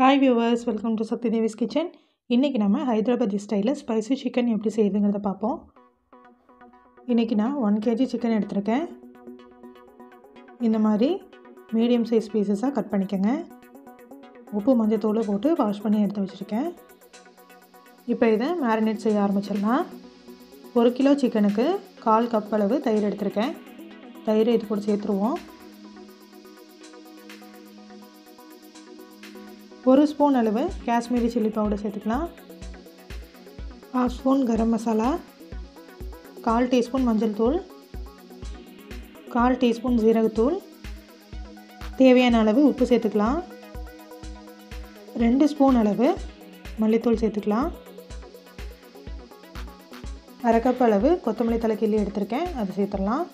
hi viewers welcome to Shakti Devi's kitchen இன்றைக்கி நம்ம ஹைதராபாதி ஸ்டைலில் ஸ்பைசி சிக்கன் எப்படி செய்யுதுங்கிறத பார்ப்போம் இன்றைக்கி நான் ஒன் கேஜி சிக்கன் எடுத்திருக்கேன் இந்த மாதிரி மீடியம் சைஸ் பீசஸாக கட் பண்ணிக்கோங்க உப்பு மஞ்சள் தூள் போட்டு வாஷ் பண்ணி எடுத்து வச்சுருக்கேன் இப்போ இதை மேரினேட் செய்ய ஆரம்பிச்சிடலாம் ஒரு கிலோ சிக்கனுக்கு கால் கப் அளவு தயிர் எடுத்திருக்கேன் தயிர் இது கூட சேர்த்துருவோம் ஒரு ஸ்பூன் அளவு காஷ்மீரி சில்லி பவுடர் சேர்த்துக்கலாம் ஹாஃப் ஸ்பூன் கரம் மசாலா கால் டீஸ்பூன் மஞ்சள் தூள் கால் டீஸ்பூன் ஜீரகத்தூள் தேவையான அளவு உப்பு சேர்த்துக்கலாம் ரெண்டு ஸ்பூன் அளவு மல்லித்தூள் சேர்த்துக்கலாம் அரை கப் அளவு கொத்தமல்லி தலை கிள்ளி எடுத்திருக்கேன் அது சேர்த்துடலாம்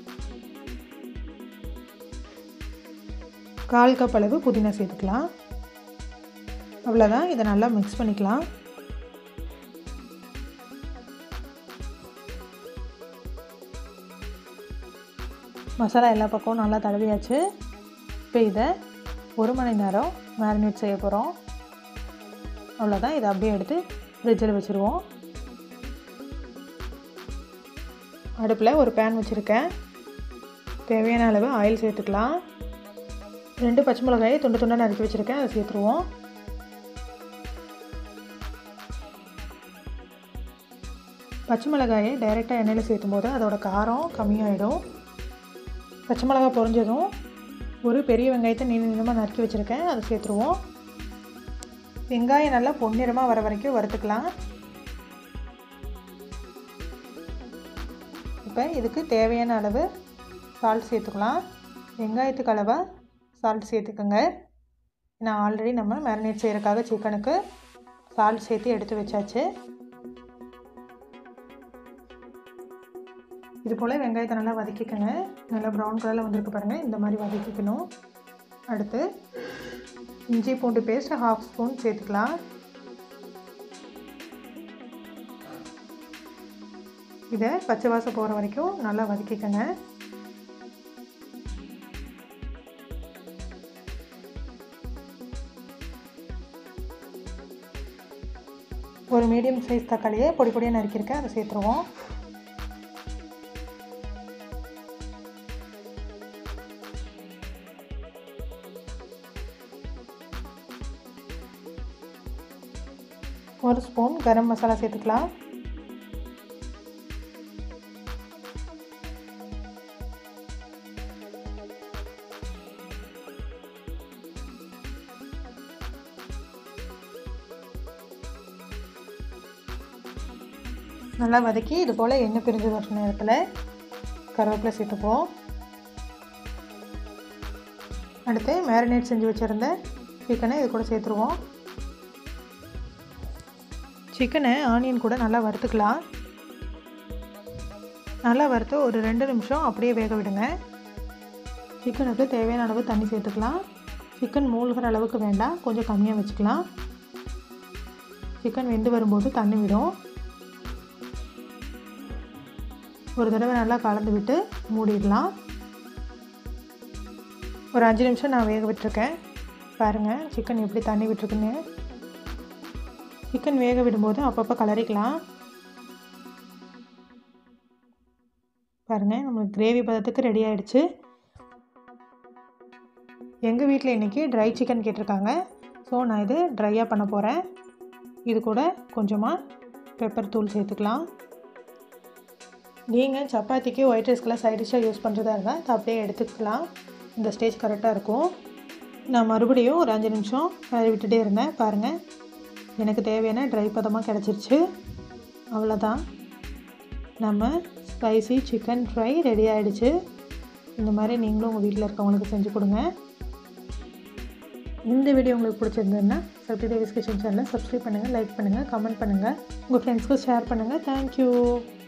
கால் கப் அளவு புதினா சேர்த்துக்கலாம் அவ்வளோதான் இதை நல்லா மிக்ஸ் பண்ணிக்கலாம் மசாலா எல்லா பக்கமும் நல்லா தடவியாச்சு இப்போ இதை ஒரு மணி நேரம் மேரினேட் செய்ய போகிறோம் அவ்வளோதான் இதை அப்படியே எடுத்து ஃப்ரிட்ஜில் வச்சுருவோம் அடுப்பில் ஒரு பேன் வச்சுருக்கேன் தேவையான அளவு ஆயில் சேர்த்துக்கலாம் ரெண்டு பச்சை மிளகாயை துண்டு துண்டாக நறுக்கி வச்சுருக்கேன் அதை சேர்த்துருவோம் பச்சை மிளகாயை டைரெக்டாக எண்ணெயில் சேர்த்தும் போது அதோட காரம் கம்மியாயிடும் பச்சை மிளகாய் பொரிஞ்சதும் ஒரு பெரிய வெங்காயத்தை நீள நீளமாக நறுக்கி வச்சுருக்கேன் அதை சேர்த்துருவோம் வெங்காயம் நல்லா பொன்னிறமாக வர வரைக்கும் வறுத்துக்கலாம் இப்போ இதுக்கு தேவையான அளவு சால்ட் சேர்த்துக்கலாம் வெங்காயத்துக்கு அளவாக சால்ட் சேர்த்துக்கோங்க நான் ஆல்ரெடி நம்ம மேரினேட் செய்கிறக்காக சிக்கனுக்கு சால்ட் சேர்த்து எடுத்து வச்சாச்சு இது போல் வெங்காயத்தை நல்லா வதக்கிக்கோங்க நல்லா ப்ரௌன் கலரில் வந்திருக்கு பாருங்கள் இந்த மாதிரி வதக்கிக்கணும் அடுத்து இஞ்சி பூண்டு பேஸ்ட் ஹாஃப் ஸ்பூன் சேர்த்துக்கலாம் இதை பச்சை வாசம் போகிற வரைக்கும் நல்லா வதக்கிக்கோங்க ஒரு மீடியம் சைஸ் தக்காளியை பொடி பொடியாக நறுக்கியிருக்கேன் அதை சேர்த்துருவோம் ஒரு ஸ்பூன் கரம் மசாலா சேர்த்துக்கலாம் நல்லா வதக்கி இது போல் எண்ணெய் பிரிஞ்சு வர நேரத்தில் கருவேப்பிலை சேர்த்துப்போம் அடுத்து மேரினேட் செஞ்சு வச்சுருந்த சிக்கனை இது கூட சேர்த்துருவோம் சிக்கனை ஆனியன் கூட நல்லா வறுத்துக்கலாம் நல்லா வறுத்து ஒரு ரெண்டு நிமிஷம் அப்படியே வேக விடுங்க சிக்கனுக்கு தேவையான அளவு தண்ணி சேர்த்துக்கலாம் சிக்கன் மூழ்கிற அளவுக்கு வேண்டாம் கொஞ்சம் கம்மியாக வச்சுக்கலாம் சிக்கன் வெந்து வரும்போது தண்ணி விடும் ஒரு தடவை நல்லா கலந்து விட்டு மூடிடலாம் ஒரு அஞ்சு நிமிஷம் நான் வேக விட்டுருக்கேன் பாருங்கள் சிக்கன் எப்படி தண்ணி விட்டுருக்குன்னு சிக்கன் வேக விடும்போது அப்பப்போ கலரிக்கலாம் பாருங்கள் நம்மளுக்கு கிரேவி பதத்துக்கு ரெடி ஆகிடுச்சு எங்கள் வீட்டில் இன்றைக்கி ட்ரை சிக்கன் கேட்டிருக்காங்க ஸோ நான் இது ட்ரையாக பண்ண போகிறேன் இது கூட கொஞ்சமாக பெப்பர் தூள் சேர்த்துக்கலாம் நீங்கள் சப்பாத்திக்கு ஒயிட் ரைஸ்க்கெலாம் சைட் டிஷ்ஷாக யூஸ் பண்ணுறதா இருந்தால் அதை அப்படியே எடுத்துக்கலாம் இந்த ஸ்டேஜ் கரெக்டாக இருக்கும் நான் மறுபடியும் ஒரு அஞ்சு நிமிஷம் கறி விட்டுட்டே இருந்தேன் பாருங்கள் எனக்கு தேவையான ட்ரை பதமாக கிடச்சிருச்சு அவ்வளோதான் நம்ம ஸ்பைசி சிக்கன் ஃப்ரை ரெடி ஆகிடுச்சு இந்த மாதிரி நீங்களும் உங்கள் வீட்டில் இருக்கவங்களுக்கு செஞ்சு கொடுங்க இந்த வீடியோ உங்களுக்கு பிடிச்சிருந்ததுன்னா சக்தி தேவிஸ் கிச்சன் சேனலை சப்ஸ்கிரைப் பண்ணுங்கள் லைக் பண்ணுங்கள் கமெண்ட் பண்ணுங்கள் உங்கள் ஃப்ரெண்ட்ஸ்க்கு ஷேர் பண்ணுங்கள் தேங்க்யூ